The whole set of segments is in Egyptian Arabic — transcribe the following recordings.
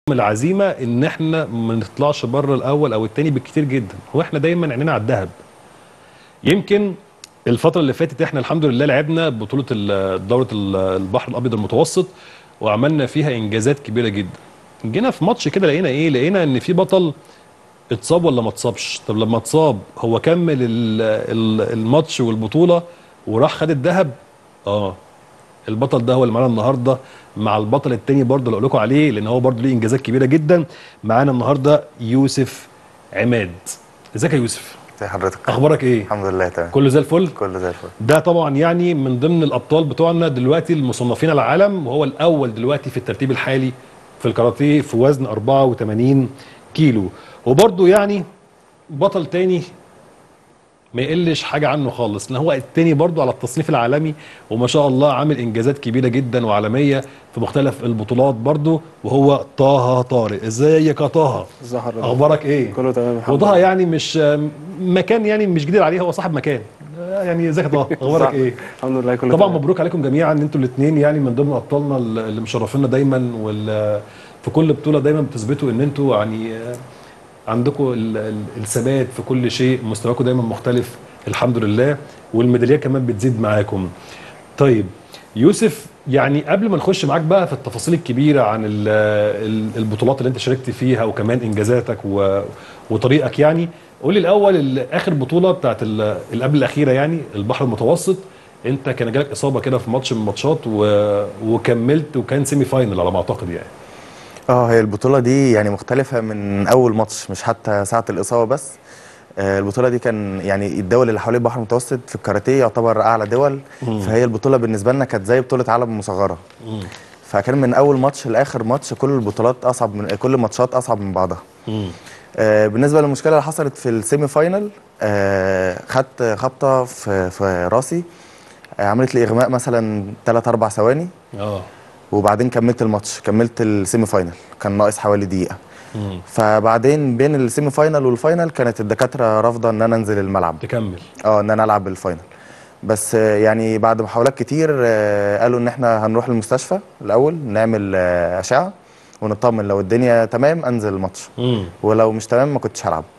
العزيمه ان احنا ما نطلعش بره الاول او الثاني بالكتير جدا هو احنا دايما عينينا على الذهب يمكن الفتره اللي فاتت احنا الحمد لله لعبنا بطوله ال- دوره ال- البحر الابيض المتوسط وعملنا فيها انجازات كبيره جدا جينا في ماتش كده لقينا ايه لقينا ان في بطل اتصاب ولا ما اتصابش طب لما اتصاب هو كمل ال- ال- الماتش والبطوله وراح خد الذهب اه البطل ده هو اللي معانا النهارده مع البطل التاني برضه اللي اقول لكم عليه لان هو برضه ليه انجازات كبيره جدا معانا النهارده يوسف عماد ازيك يا يوسف زي حضرتك اخبارك ايه الحمد لله تمام كله زي الفل كله زي الفل ده طبعا يعني من ضمن الابطال بتوعنا دلوقتي المصنفين على العالم وهو الاول دلوقتي في الترتيب الحالي في الكاراتيه في وزن 84 كيلو وبرضه يعني بطل تاني ما يقلش حاجه عنه خالص لان هو التاني برضه على التصنيف العالمي وما شاء الله عامل انجازات كبيره جدا وعالميه في مختلف البطولات برضه وهو طه طارق ازيك يا طه ازي حضرتك اخبارك ايه كله تمام الحمد وطه لله. يعني مش مكان يعني مش جديد عليه هو صاحب مكان يعني ازيك يا طه اخبارك صح. ايه الحمد لله كله طبعا تمام. مبروك عليكم جميعا ان انتوا الاثنين يعني من ضمن ابطالنا اللي مشرفينا دايما وال في كل بطوله دايما بتثبتوا ان انتوا يعني آه، عندكم ال- ال- الثبات في كل شيء مستواكم دايما مختلف الحمد لله والميداليات كمان بتزيد معاكم طيب يوسف يعني قبل ما نخش معاك بقى في التفاصيل الكبيره عن ال- ال- البطولات اللي انت شاركت فيها وكمان انجازاتك و- وطريقك يعني قول لي الاول ال- اخر بطوله بتاعت ال- اللي قبل الاخيره يعني البحر المتوسط انت كان جالك اصابه كده في ماتش من الماتشات و... وكملت وكان سيمي فاينل على ما اعتقد يعني اه هي البطولة دي يعني مختلفة من أول ماتش مش حتى ساعة الإصابة بس آه، البطولة دي كان يعني الدول اللي حوالين البحر المتوسط في الكاراتيه يعتبر أعلى دول فهي البطولة بالنسبة لنا كانت زي بطولة عالم مصغرة فكان من أول ماتش لآخر ماتش كل البطولات أصعب من كل الماتشات أصعب من بعضها آه، بالنسبة للمشكلة اللي حصلت في السيمي فاينل آه، خدت خبطة في, في راسي آه، عملت لي إغماء مثلا 3 4 ثواني اه وبعدين كملت الماتش كملت السيمي فاينل كان ناقص حوالي دقيقه فبعدين بين السيمي فاينل والفاينل كانت الدكاتره رافضه ان انا انزل الملعب تكمل اه ان انا العب الفاينل بس آه، يعني بعد محاولات كتير آه، قالوا ان احنا هنروح المستشفى الاول نعمل آه، اشعه ونطمن لو الدنيا تمام انزل الماتش امم ولو مش تمام ما كنتش هلعب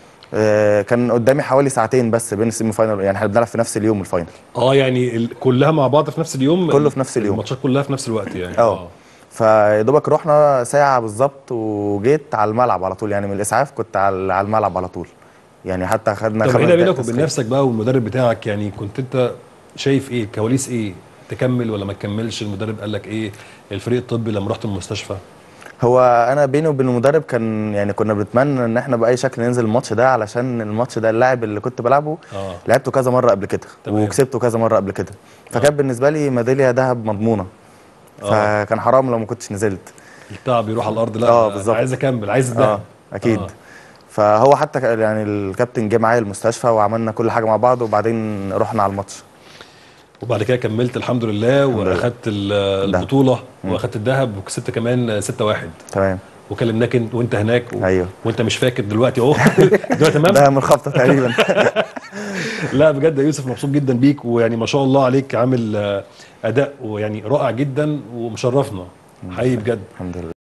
آه، كان قدامي حوالي ساعتين بس بين السيمي فاينل يعني احنا بنلعب في نفس اليوم الفاينل اه يعني ال... كلها مع بعض في نفس اليوم كله في نفس اليوم. الماتشات كلها في نفس الوقت يعني اه فيا دوبك رحنا ساعة بالظبط وجيت على الملعب على طول يعني من الإسعاف كنت على على الملعب على طول يعني حتى خدنا طب خمس هنا دقايق بينك وبين تسخين. نفسك بقى والمدرب بتاعك يعني كنت انت شايف ايه كواليس ايه تكمل ولا ما تكملش المدرب قال لك ايه الفريق الطبي لما رحت المستشفى هو أنا بيني وبين المدرب كان يعني كنا بنتمنى إن إحنا بأي شكل ننزل الماتش ده علشان الماتش ده اللاعب اللي كنت بلعبه اه لعبته كذا مرة قبل كده تمام. وكسبته كذا مرة قبل كده فكان بالنسبة لي ميدالية ذهب مضمونة آه. فكان حرام لو ما كنتش نزلت التعب يروح على الارض لا آه، أنا بالظبط. عايز اكمل عايز ده اه اكيد آه. فهو حتى ك- يعني الكابتن جه معايا المستشفى وعملنا كل حاجه مع بعض وبعدين رحنا على الماتش وبعد كده كملت الحمد لله لله. واخدت ال- البطوله واخدت الذهب وكسبت كمان 6 1 تمام وكلمناك انت وانت هناك و... أيوه. وانت مش فاكر دلوقتي اهو دلوقتي تمام ده من الخبطه تقريبا لا بجد يا يوسف مبسوط جدا بيك ويعني ما شاء الله عليك عامل آه، اداء ويعني رائع جدا ومشرفنا حقيقي بجد الحمد لله